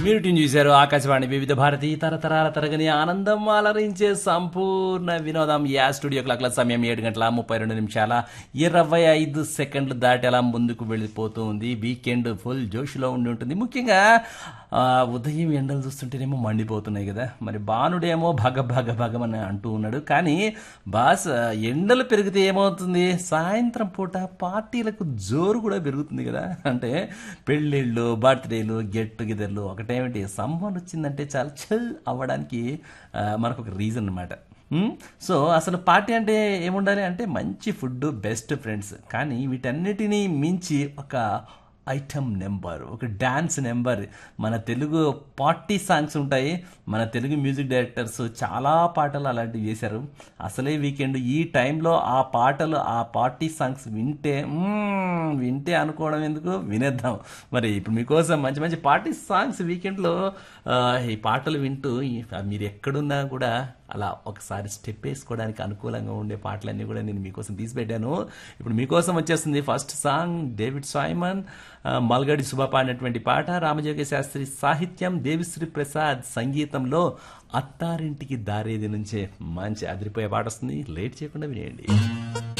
మీరు ట్యూన్ చూశారు ఆకాశవాణి వివిధ భారతి తరతరాల తరగని ఆనందం అలరించే సంపూర్ణ వినోదం యా స్టూడియో క్లాక్ల సమయం ఏడు గంటల ముప్పై రెండు నిమిషాల ఇరవై ఐదు సెకండ్లు దాటి అలా ముందుకు వెళ్ళిపోతూ ఉంది వీకెండ్ ఫుల్ జోష్లో ఉండి ఉంటుంది ముఖ్యంగా ఆ, ఉదయం ఎండలు చూస్తుంటేనేమో మండిపోతున్నాయి కదా మరి బానుడేమో భగ భగ భగమని అంటూ ఉన్నాడు కానీ బాస్ ఎండలు పెరిగితే ఏమవుతుంది సాయంత్రం పూట పార్టీలకు జోరు కూడా పెరుగుతుంది కదా అంటే పెళ్ళిళ్ళు బర్త్డేలు గెట్ టుగెదర్లు ఒకటేమిటి సమ్మర్ వచ్చిందంటే చాలా చల్ అవ్వడానికి ఆ, మనకు ఒక రీజన్ అనమాట సో అసలు పార్టీ అంటే ఏముండాలి అంటే మంచి ఫుడ్ బెస్ట్ ఫ్రెండ్స్ కానీ వీటన్నిటినీ మించి ఒక ఐటమ్ నెంబర్ ఒక డ్యాన్స్ నెంబర్ మన తెలుగు పార్టీ సాంగ్స్ ఉంటాయి మన తెలుగు మ్యూజిక్ డైరెక్టర్స్ చాలా పాటలు అలాంటివి చేశారు అసలే వీకెండ్ ఈ టైంలో ఆ పాటలు ఆ పార్టీ సాంగ్స్ వింటే మ్మ్, వింటే అనుకోవడం ఎందుకు వినేద్దాం మరి ఇప్పుడు మీకోసం మంచి మంచి పార్టీ సాంగ్స్ వీకెండ్లో ఆ, ఈ పాటలు వింటూ ఈ- మీరు ఎక్కడున్నా కూడా అలా ఒకసారి స్టెప్ వేసుకోవడానికి అనుకూలంగా ఉండే పాటలన్నీ కూడా నేను మీకోసం తీసి పెట్టాను ఇప్పుడు మీకోసం వచ్చేస్తుంది ఫస్ట్ సాంగ్ డేవిడ్ సాయిమన్ ఆ, మల్గడి శుభ పాడినటువంటి పాట రామజోగి శాస్త్రి సాహిత్యం దేవిశ్రీ ప్రసాద్ సంగీతంలో అత్తారింటికి దారేది నుంచే మంచి అదిరిపోయే పాట వస్తుంది లేట్ చేయకుండా వినేయండి